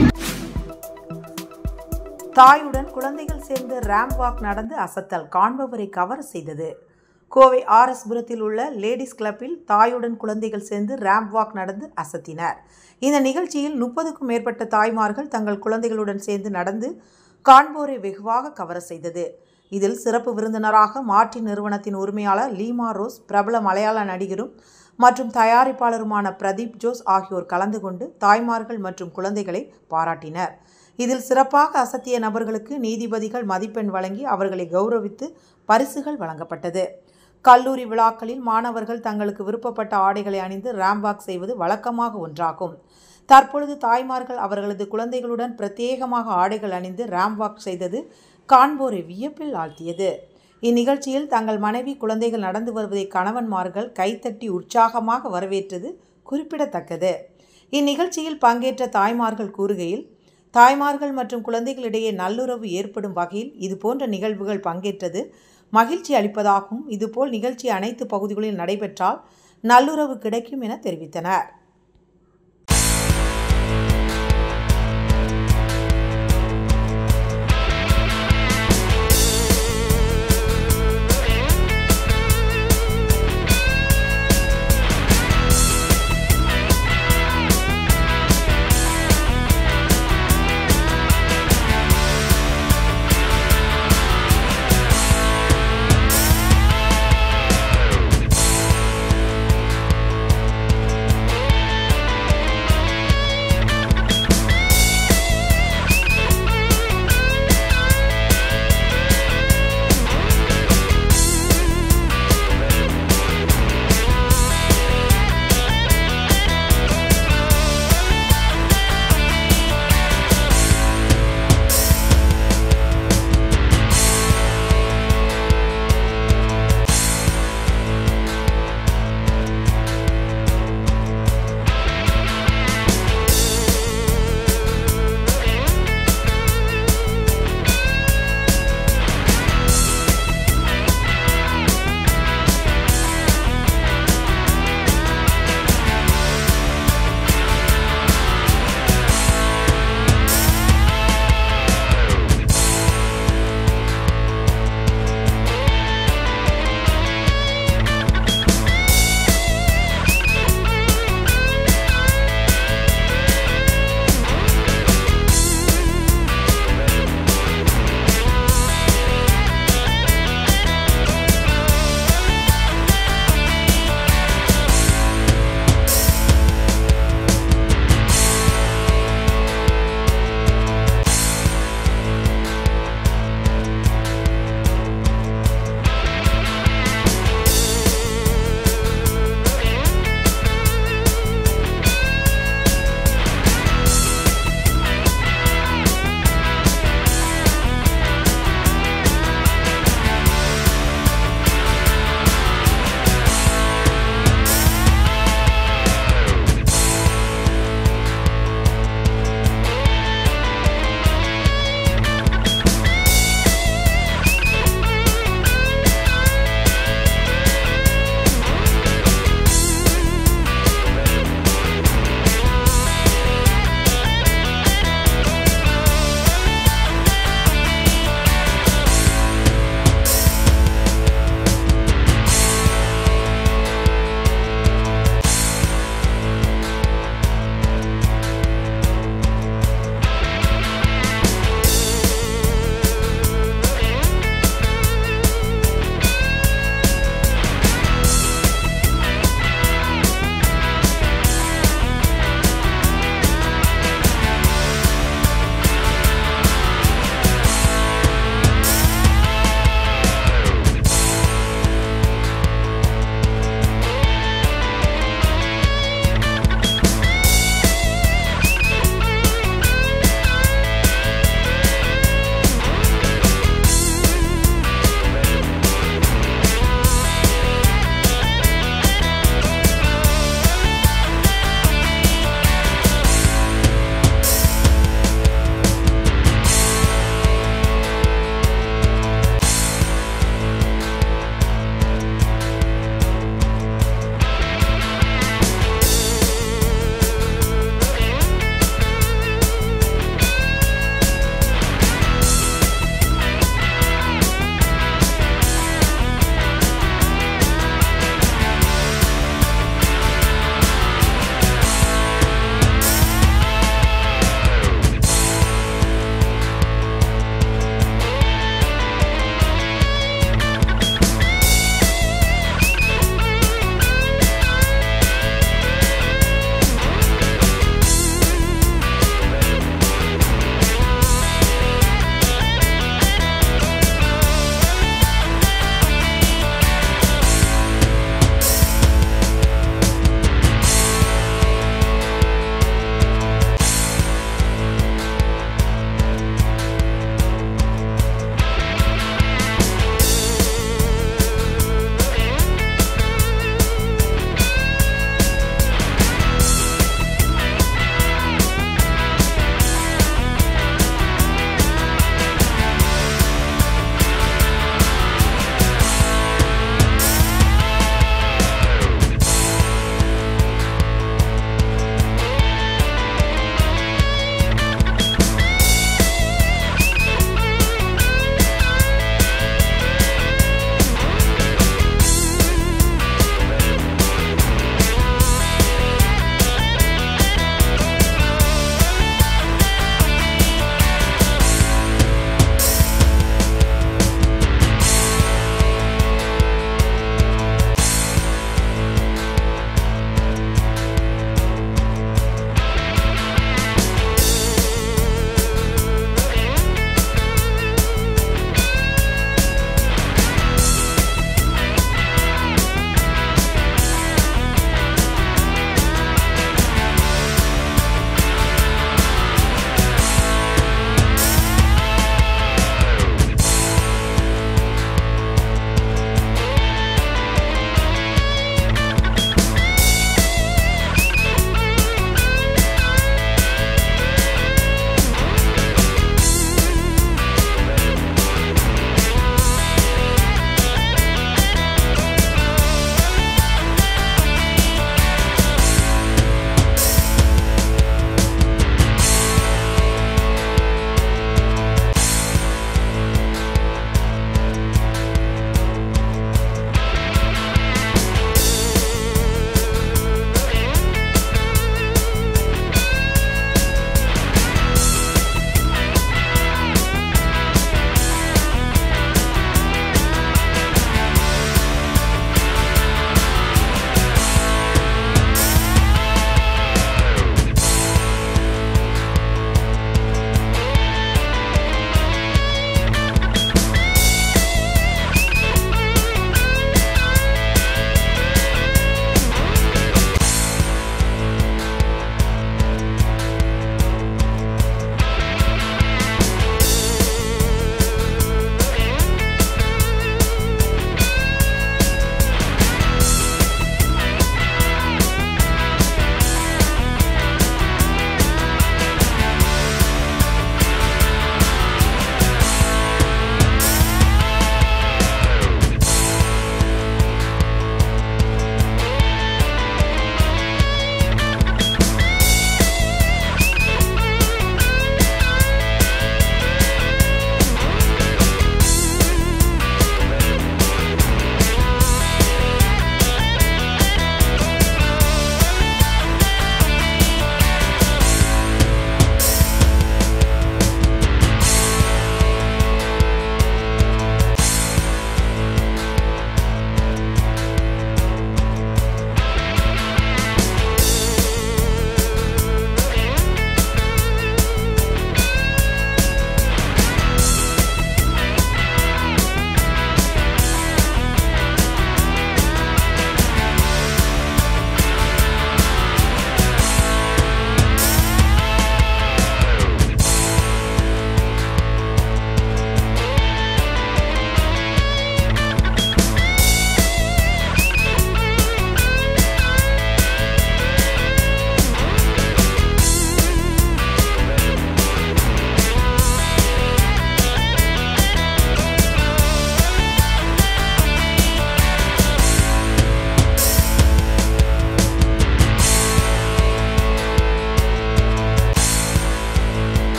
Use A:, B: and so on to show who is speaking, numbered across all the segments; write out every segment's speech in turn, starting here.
A: தாயுடன் குழந்தைகள் சேர்ந்து RAM walk நடந்து அசத்தல் காண்பவரை கவர் செய்தது கோவை ஆர்எஸ் புரத்தில் உள்ள லேடிஸ் கிளப்பில் தாயுடன் குழந்தைகள் சேர்ந்து ரேம்ப் வாக் நடந்து அசத்தினர் இந்த நிகழ்ச்சியில் முப்பதுக்கும் மேற்பட்ட தாய்மார்கள் தங்கள் குழந்தைகளுடன் சேர்ந்து நடந்து காண்போரை வெகுவாக கவர செய்தது இதில் சிறப்பு விருந்தினராக மார்டின் நிறுவனத்தின் உரிமையாளர் லீமா ரோஸ் பிரபல மலையாள நடிகரும் மற்றும் தயாரிப்பாளருமான பிரதீப் ஜோஸ் ஆகியோர் கலந்து கொண்டு தாய்மார்கள் மற்றும் குழந்தைகளை பாராட்டினர் இதில் சிறப்பாக அசத்திய நபர்களுக்கு நீதிபதிகள் மதிப்பெண் வழங்கி அவர்களை கௌரவித்து பரிசுகள் வழங்கப்பட்டது கல்லூரி விழாக்களில் மாணவர்கள் தங்களுக்கு விருப்பப்பட்ட ஆடைகளை அணிந்து ரேம்பாக் செய்வது வழக்கமாக ஒன்றாகும் தற்பொழுது தாய்மார்கள் அவர்களது குழந்தைகளுடன் பிரத்யேகமாக ஆடைகள் அணிந்து ரேம்பாக் செய்தது காண்போரை வியப்பில் ஆழ்த்தியது இந்நிகழ்ச்சியில் தங்கள் மனைவி குழந்தைகள் நடந்து வருவதை கணவன்மார்கள் கைத்தட்டி உற்சாகமாக வரவேற்றது குறிப்பிடத்தக்கது இந்நிகழ்ச்சியில் பங்கேற்ற தாய்மார்கள் கூறுகையில் தாய்மார்கள் மற்றும் குழந்தைகளிடையே நல்லுறவு ஏற்படும் வகையில் இதுபோன்ற நிகழ்வுகள் பங்கேற்றது மகிழ்ச்சி அளிப்பதாகவும் இதுபோல் நிகழ்ச்சி அனைத்து பகுதிகளில் நடைபெற்றால் நல்லுறவு கிடைக்கும் என தெரிவித்தனர்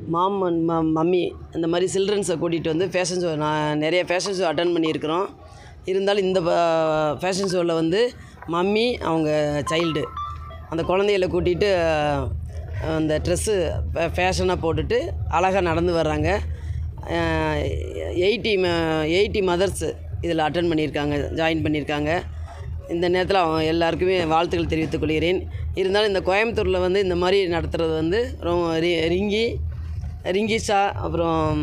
B: மாமன் ம மம்மி இந்த மாதிரி சில்ட்ரன்ஸை கூட்டிகிட்டு வந்து ஃபேஷன் ஷோ நான் நிறைய ஃபேஷன் ஷோ அட்டன் பண்ணியிருக்கிறோம் இருந்தாலும் இந்த ஃபேஷன் ஷோவில் வந்து மம்மி அவங்க சைல்டு அந்த குழந்தைகளை கூட்டிகிட்டு அந்த ட்ரெஸ்ஸு ஃபேஷனாக போட்டுட்டு அழகாக நடந்து வர்றாங்க எயிட்டி எயிட்டி மதர்ஸு இதில் அட்டன் பண்ணியிருக்காங்க ஜாயின் பண்ணியிருக்காங்க இந்த நேரத்தில் அவங்க எல்லாருக்குமே வாழ்த்துக்கள் தெரிவித்துக் கொள்கிறேன் இருந்தாலும் இந்த கோயம்புத்தூரில் வந்து இந்த மாதிரி நடத்துகிறது வந்து ரொம்ப ரி ரிங்கி ரிங்கிஷா அப்புறம்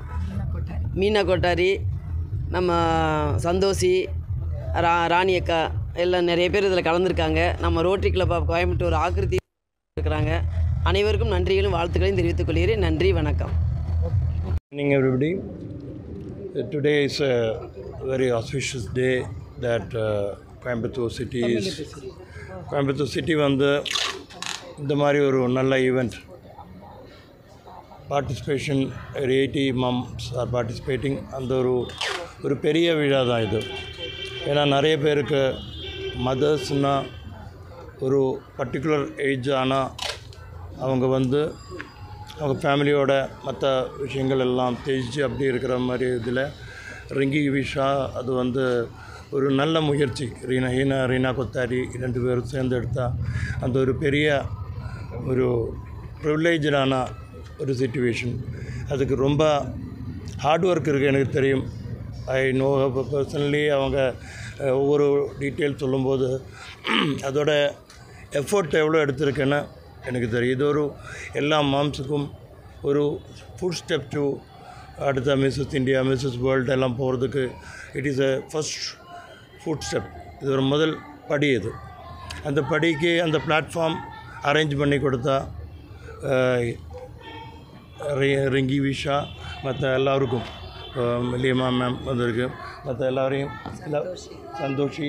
B: மீனா கொட்டாரி நம்ம சந்தோஷி ரா ராணி அக்கா எல்லாம் நிறைய பேர் இதில் கலந்துருக்காங்க நம்ம rotary club of Coimbatore Aakriti இருக்கிறாங்க அனைவருக்கும் நன்றிகளும் வாழ்த்துக்களையும் தெரிவித்துக் கொள்கிறேன் நன்றி வணக்கம்
C: evening everybody Uh, today is a very auspicious day that uh, Coimbatore city is Coimbatore city வந்து இந்த மாதிரி ஒரு நல்ல ஈவெண்ட் பார்ட்டிசிபேஷன் ஒரு எயிட்டி மம்ஸ் ஆர் பார்ட்டிசிபேட்டிங் அந்த ஒரு ஒரு பெரிய விழா தான் இது ஏன்னா நிறைய பேருக்கு மதர்ஸ்னால் ஒரு பர்டிகுலர் ஏஜ் ஆனால் அவங்க வந்து அவங்க ஃபேமிலியோட மற்ற விஷயங்கள் எல்லாம் தேய்ச்சி அப்படி இருக்கிற மாதிரி இதில் ரிங்கி விஷா அது வந்து ஒரு நல்ல முயற்சி ரீனா ஹீனா ரீனா கொத்தாரி ரெண்டு பேரும் சேர்ந்து எடுத்தா அந்த ஒரு பெரிய ஒரு ப்ரிவிலேஜான ஒரு சுச்சுவேஷன் அதுக்கு ரொம்ப ஹார்ட் ஒர்க் இருக்குது எனக்கு தெரியும் ஐ நோ பர்சனலி அவங்க அஹ், ஒவ்வொரு டீட்டெயில் சொல்லும்போது அதோட எஃபோர்ட் எவ்வளோ எடுத்திருக்கேன்னு எனக்கு தெரியும் இது ஒரு எல்லா மாம்ஸுக்கும் ஒரு ஃபுட் ஸ்டெப் டு அடுத்த மிஸ்ஸஸ் இந்தியா மிஸ்ஸஸ் வேர்ல்டு எல்லாம் போகிறதுக்கு it is a first foot step இது ஒரு முதல் படி இது அந்த படிக்கு அந்த பிளாட்ஃபார்ம் அரேஞ்ச் பண்ணி கொடுத்தா அஹ், ரி- ரிங்கி விஷா மற்ற எல்லாருக்கும் அஹ் லீமா மேம் வந்திருக்கு மற்ற எல்லாரையும் எல்லா சந்தோஷி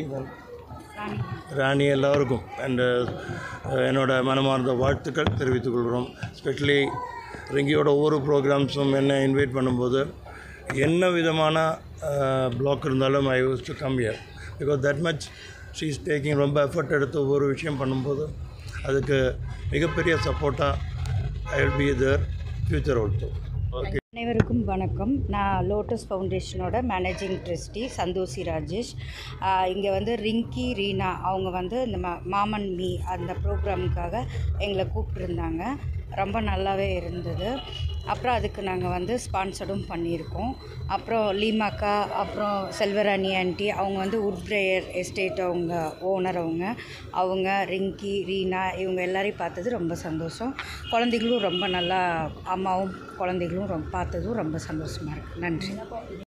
C: ராணி எல்லாருக்கும் அண்டு என்னோட மனமார்ந்த வாழ்த்துக்கள் தெரிவித்துக் கொள்கிறோம் ஸ்பெஷலி ரிங்கியோட ஒவ்வொரு ப்ரோக்ராம்ஸும் என்ன இன்வைட் பண்ணும்போது என்ன விதமான பிளாக் இருந்தாலும் I use to come here because that much she is taking ரொம்ப எஃபர்ட் எடுத்து ஒவ்வொரு விஷயம் பண்ணும்போது அதுக்கு மிகப்பெரிய சப்போர்ட்டாக I will be there future also okay
D: அனைவருக்கும் வணக்கம் நான் லோட்டஸ் ஃபவுண்டேஷனோட மேனேஜிங் ட்ரஸ்டி சந்தோஷி ராஜேஷ் இங்கே வந்து ரிங்கி ரீனா அவங்க வந்து இந்த மா மாமன் மீ அந்த ப்ரோக்ராமுக்காக எங்களை கூப்பிட்ருந்தாங்க ரொம்ப நல்லாவே இருந்தது அப்புறம் அதுக்கு நாங்கள் வந்து ஸ்பான்சர்டும் பண்ணியிருக்கோம் அப்புறம் லீமாக்கா அப்புறம் செல்வராணி ஆண்டி அவங்க வந்து உட்பிரேயர் எஸ்டேட் அவங்க ஓனர் அவங்க அவங்க ரிங்கி ரீனா இவங்க எல்லாரையும் பார்த்தது ரொம்ப சந்தோஷம் குழந்தைகளும் ரொம்ப நல்லா அம்மாவும் குழந்தைகளும் ரொம்ப பார்த்ததும் ரொம்ப சந்தோஷமாக இருக்குது நன்றி